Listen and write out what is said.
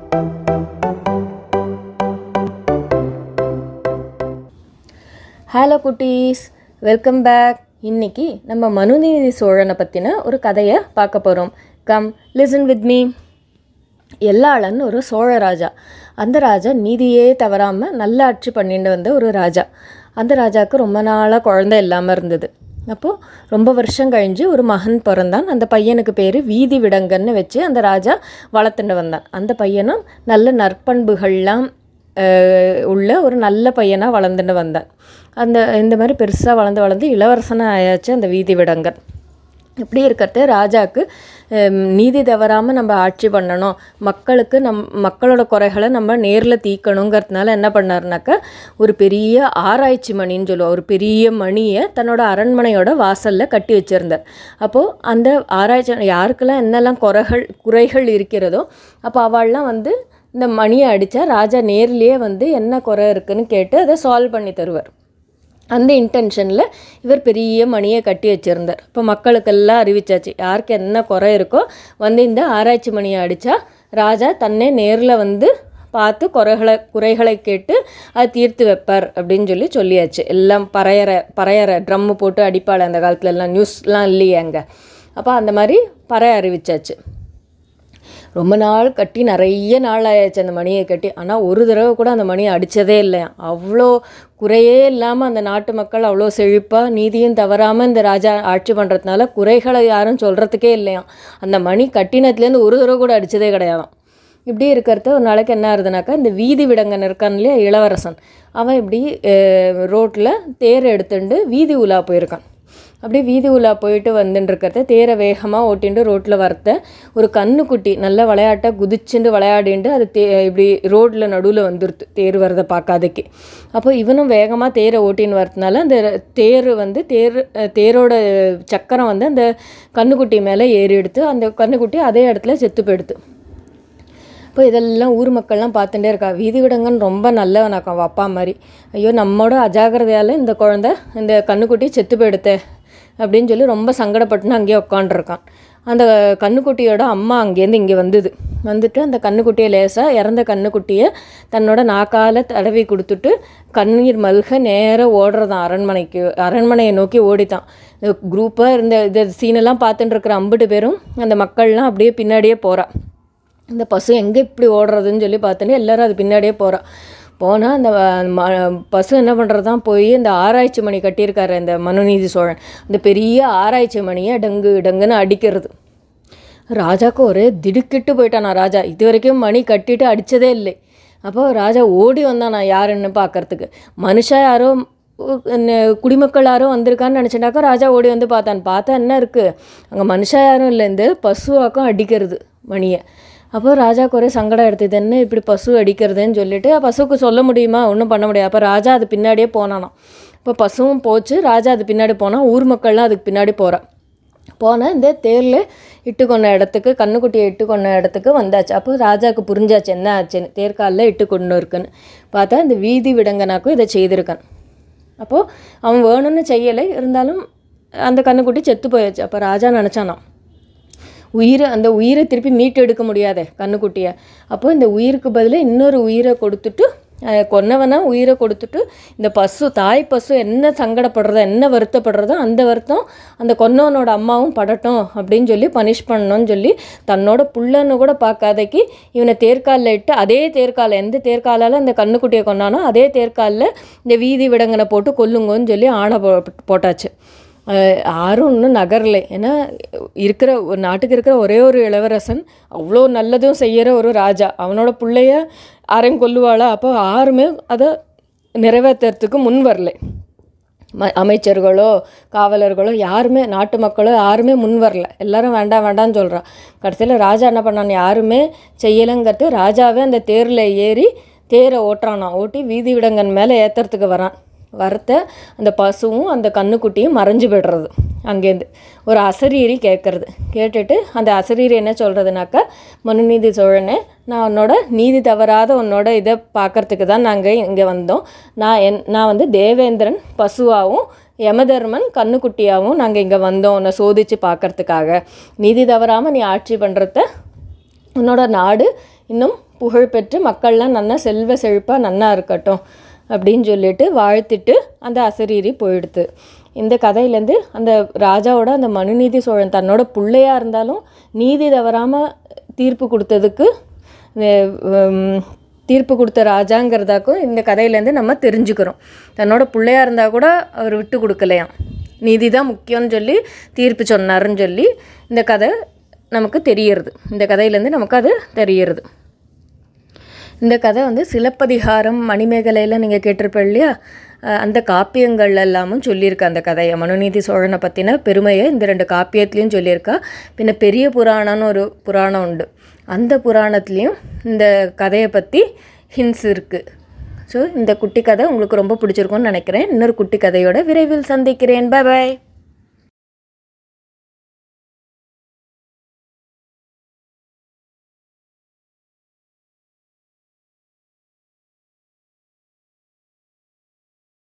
hello குட்டீஸ் welcome back இன்னைக்கு நம்ம மனுநீதி சோழனை பற்றின ஒரு கதையை பார்க்க போகிறோம் come listen with me Ellalan ஒரு சோழ ராஜா அந்த ராஜா நீதியே தவறாமல் நல்ல ஆட்சி பண்ணிட்டு வந்த ஒரு ராஜா அந்த ராஜாவுக்கு ரொம்ப நாளாக குழந்தை இல்லாமல் இருந்தது அப்போது ரொம்ப வருஷம் கழிஞ்சு ஒரு மகன் பிறந்தான் அந்த பையனுக்கு பேர் வீதி விடங்கன்னு வச்சு அந்த ராஜா வளர்த்துட்டு வந்தான் அந்த பையனும் நல்ல நற்பண்புகள்லாம் அஹ், உள்ள ஒரு நல்ல பையனாக வளர்ந்துட்டு வந்தான் அந்த இந்த மாதிரி பெருசாக வளர்ந்து வளர்ந்து இளவரசனாக ஆயாச்சு அந்த வீதி விடங்கன் இப்படி இருக்கிறது ராஜாவுக்கு ஹம், நீதி தவறாமல் நம்ம ஆட்சி பண்ணணும் மக்களுக்கு நம் மக்களோட குறைகளை நம்ம நேரில் தீக்கணுங்கிறதுனால என்ன பண்ணாருனாக்கா ஒரு பெரிய ஆராய்ச்சி மணின்னு சொல்லுவோம் ஒரு பெரிய மணியை தன்னோட அரண்மனையோட வாசலில் கட்டி வச்சுருந்தார் அப்போது அந்த ஆராய்ச்சி யாருக்கெல்லாம் என்னெல்லாம் குறைகள் குறைகள் இருக்கிறதோ அப்போ அவள்லாம் வந்து இந்த மணியை அடித்தா ராஜா நேர்லேயே வந்து என்ன குறை இருக்குன்னு கேட்டு அதை சால்வ் பண்ணி தருவார் அந்த இன்டென்ஷனில் இவர் பெரிய மணியை கட்டி வச்சுருந்தார் இப்போ மக்களுக்கெல்லாம் அறிவிச்சாச்சு யாருக்கு என்ன குறை இருக்கோ வந்து இந்த ஆராய்ச்சி மணியை அடித்தா ராஜா தன்னை நேரில் வந்து பார்த்து குறைகளை குறைகளை கேட்டு அதை தீர்த்து வைப்பார் அப்படின்னு சொல்லி சொல்லியாச்சு எல்லாம் பறையற பறையற ட்ரம்மு போட்டு அடிப்பாள் அந்த காலத்துல எல்லாம் நியூஸ்லாம் இல்லையே அங்கே அப்போ அந்த மாதிரி பறை அறிவிச்சாச்சு ரொம்ப நாள் கட்டி நிறைய நாள் ஆயாச்சு அந்த மணியை கட்டி ஆனால் ஒரு தடவை கூட அந்த மணியை அடித்ததே இல்லையா அவ்வளோ குறையே இல்லாமல் அந்த நாட்டு மக்கள் அவ்வளோ செழிப்பாக நீதியும் தவறாமல் இந்த ராஜா ஆட்சி பண்ணுறதுனால குறைகளை யாரும் சொல்கிறதுக்கே இல்லையாம் அந்த மணி கட்டினத்துலேருந்து ஒரு தடவை கூட அடித்ததே கிடையாதாம் இப்படி இருக்கிறத ஒரு நாளைக்கு என்ன ஆகுதுனாக்கா இந்த வீதி விடங்கன் இருக்கான் இல்லையா இளவரசன் அவன் இப்படி ரோட்டில் தேர் எடுத்துட்டு வீதி உலா போயிருக்கான் அப்படியே வீதி உலா போயிட்டு வந்துட்டு இருக்கிறத தேரை வேகமாக ஓட்டிட்டு ரோட்டில் வரத்த ஒரு கண்ணுக்குட்டி நல்ல விளையாட்டை குதிச்சுண்டு விளையாடிண்டு அது தே இப்படி ரோட்டில் நடுவில் வந்துருது தேர் வரதை பார்க்காதக்கு அப்போ இவனும் வேகமாக தேரை ஓட்டின்னு வரதுனால அந்த தேர் வந்து தேர் அஹ், தேரோட சக்கரம் வந்து அந்த கண்ணுக்குட்டி மேலே ஏறி எடுத்து அந்த கண்ணுக்குட்டி அதே இடத்துல செத்து போயிடுது இப்போ இதெல்லாம் ஊர் மக்கள்லாம் பார்த்துட்டே இருக்கா வீதி விடங்கன்னு ரொம்ப நல்லவனாக்கா அவள் அப்பா மாதிரி ஐயோ நம்மோட அஜாக்கிரதையால் இந்த குழந்தை இந்த கண்ணுக்குட்டி செத்து போயிடுத்தே அப்படின்னு சொல்லி ரொம்ப சங்கடப்பட்டுன்னு அங்கேயே உட்காண்ட்ருக்கான் அந்த கண்ணுக்குட்டியோட அம்மா அங்கேருந்து இங்கே வந்தது வந்துட்டு அந்த கண்ணுக்குட்டியை லேசாக இறந்த கண்ணுக்குட்டியை தன்னோட நாக்கால தடவி கொடுத்துட்டு கண்ணீர் மல்க நேராக ஓடுறதான் அரண்மனைக்கு அரண்மனையை நோக்கி ஓடித்தான் குரூப்பாக இருந்த இந்த சீனெல்லாம் பார்த்துட்டு இருக்கிற அம்பிட்டு பேரும் அந்த மக்கள்லாம் அப்படியே பின்னாடியே போகிறா இந்த பசு எங்கே இப்படி ஓடுறதுன்னு சொல்லி பார்த்தோன்னே எல்லாரும் அது பின்னாடியே போகிறா போனால் அந்த வ- ம- பசு என்ன பண்ணுறதான் போய் இந்த ஆராய்ச்சி மணி கட்டியிருக்காரு இந்த மனுநீதி சோழன் அந்த பெரிய ஆராய்ச்சி மணியை டங்கு டங்குன்னு அடிக்கிறது ராஜாவுக்கு ஒரே திடுக்கிட்டு போயிட்டானா ராஜா இது வரைக்கும் மணி கட்டிட்டு அடித்ததே இல்லை அப்போ ராஜா ஓடி வந்தான் நான் யாருன்னு பார்க்கறதுக்கு மனுஷா யாரோ உ- என்ன குடிமக்கள் யாரும் வந்திருக்கான்னு நினச்சிட்டாக்கா ராஜா ஓடி வந்து பார்த்தான் பார்த்தா என்ன இருக்குது அங்கே மனுஷா யாரும் இல்லை இந்த பசுவாக்கம் அடிக்கிறது மணியை அப்போ ராஜாவுக்கு ஒரே சங்கடம் எடுத்தது என்ன இப்படி பசு அடிக்கிறதுன்னு சொல்லிட்டு பசுவுக்கு சொல்ல முடியுமா ஒன்றும் பண்ண முடியாது அப்போ ராஜா அது பின்னாடியே போனானாம் இப்போ பசுவும் போச்சு ராஜா அது பின்னாடி போனால் ஊர் மக்கள்லாம் அதுக்கு பின்னாடி போகிறா போனால் இந்த தேரில் இட்டு கொண்ட இடத்துக்கு கண்ணுக்குட்டியை இட்டு கொண்ட இடத்துக்கு வந்தாச்சு அப்போ ராஜாவுக்கு புரிஞ்சாச்சு என்ன ஆச்சுன்னு தேர்காலில் இட்டு கொண்டு இருக்குன்னு பார்த்தா இந்த வீதி விடங்கனாக்கும் இதை செய்திருக்கான் அப்போது அவன் வேணும்னு செய்யலை இருந்தாலும் அந்த கண்ணுக்குட்டி செத்து போயாச்சு அப்போ ராஜா நினச்சானாம் உயிரை அந்த உயிரை திருப்பி மீட்டு எடுக்க முடியாதே கண்ணுக்குட்டியை அப்போ இந்த உயிருக்கு பதிலாக இன்னொரு உயிரை கொடுத்துட்டு அஹ், கொன்னவனா உயிரை கொடுத்துட்டு இந்த பசு தாய் பசு என்ன சங்கடப்படுறதோ என்ன வருத்தப்படுறதோ அந்த வருத்தம் அந்த கொன்னவனோட அம்மாவும் படட்டும் அப்படின்னு சொல்லி பனிஷ் பண்ணணும்னு சொல்லி தன்னோட புள்ளன்னு கூட பார்க்காதக்கு இவனை தேர்காலில் இட்டு அதே தேர்காலில் எந்த தேர்காலால் அந்த கண்ணுக்குட்டியை கொன்னானோ அதே தேர்காலில் இந்த வீதி விடங்கனை போட்டு கொல்லுங்கன்னு சொல்லி ஆணை போ போட்டாச்சு அஹ் யாரும் இன்னும் நகரலை ஏன்னா இருக்கிற ஒரு நாட்டுக்கு இருக்கிற ஒரே ஒரு இளவரசன் அவ்வளோ நல்லதும் செய்கிற ஒரு ராஜா அவனோட பிள்ளைய யாரையும் கொல்லுவாளா அப்போ யாருமே அதை நிறைவேற்றுறதுக்கு முன் வரலை ம அமைச்சர்களோ காவலர்களோ யாருமே நாட்டு மக்களோ யாருமே முன் வரல எல்லாரும் வேண்டாம் வேண்டாம்னு சொல்கிறா கடைசியில் ராஜா என்ன பண்ணான் யாருமே செய்யலைங்கிறது ராஜாவே அந்த தேரில் ஏறி தேரை ஓட்டுறானாம் ஓட்டி வீதி விடங்கன் மேலே ஏற்றுறதுக்கு வரான் வரத்த அந்த பசுவும் அந்த கண்ணுக்குட்டியும் மறைஞ்சு விடுறது அங்கேருந்து ஒரு அசரீரி கேட்குறது கேட்டுட்டு அந்த அசரீரி என்ன சொல்கிறதுனாக்கா மனுநீதி சோழனே நான் உன்னோட நீதி தவறாத உன்னோட இதை பார்க்கறதுக்கு தான் நாங்கள் இங்கே வந்தோம் நான் என் நான் வந்து தேவேந்திரன் பசுவாகவும் யமதர்மன் கண்ணுக்குட்டியாகவும் நாங்கள் இங்கே வந்தோம் உன்னை சோதித்து பார்க்கறதுக்காக நீதி தவறாமல் நீ ஆட்சி பண்ணுறத உன்னோட நாடு இன்னும் புகழ் பெற்று மக்கள்லாம் நன்னா செல்வ செழிப்பாக நன்னா இருக்கட்டும் அப்படின்னு சொல்லிட்டு வாழ்த்திட்டு அந்த அசரீரி போயிடுது இந்த கதையிலேருந்து அந்த ராஜாவோட அந்த மனுநீதி சோழன் தன்னோட பிள்ளையா இருந்தாலும் நீதி தவறாமல் தீர்ப்பு கொடுத்ததுக்கு அஹ், உம், தீர்ப்பு கொடுத்த ராஜாங்கிறதாக்கும் இந்த கதையிலேருந்து நம்ம தெரிஞ்சுக்கிறோம் தன்னோட பிள்ளையா இருந்தால் கூட அவர் விட்டு கொடுக்கலையாம் நீதி தான் முக்கியம்னு சொல்லி தீர்ப்பு சொன்னாருன்னு சொல்லி இந்த கதை நமக்கு தெரியறது இந்த கதையிலேருந்து நமக்கு அது தெரியறது இந்த கதை வந்து சிலப்பதிகாரம் மணிமேகலையில் நீங்கள் கேட்டிருப்ப இல்லையா அஹ் அந்த காப்பியங்கள் எல்லாமும் சொல்லியிருக்கா அந்த கதையை மனுநீதி சோழனை பற்றின பெருமையை இந்த ரெண்டு காப்பியத்துலேயும் சொல்லியிருக்கா பின்ன பெரிய புராணம்னு ஒரு புராணம் உண்டு அந்த புராணத்துலேயும் இந்த கதையை பற்றி ஹின்ஸ் இருக்குது ஸோ இந்த குட்டி கதை உங்களுக்கு ரொம்ப பிடிச்சிருக்கும்னு நினைக்கிறேன் இன்னொரு குட்டி கதையோட விரைவில் சந்திக்கிறேன் பாய்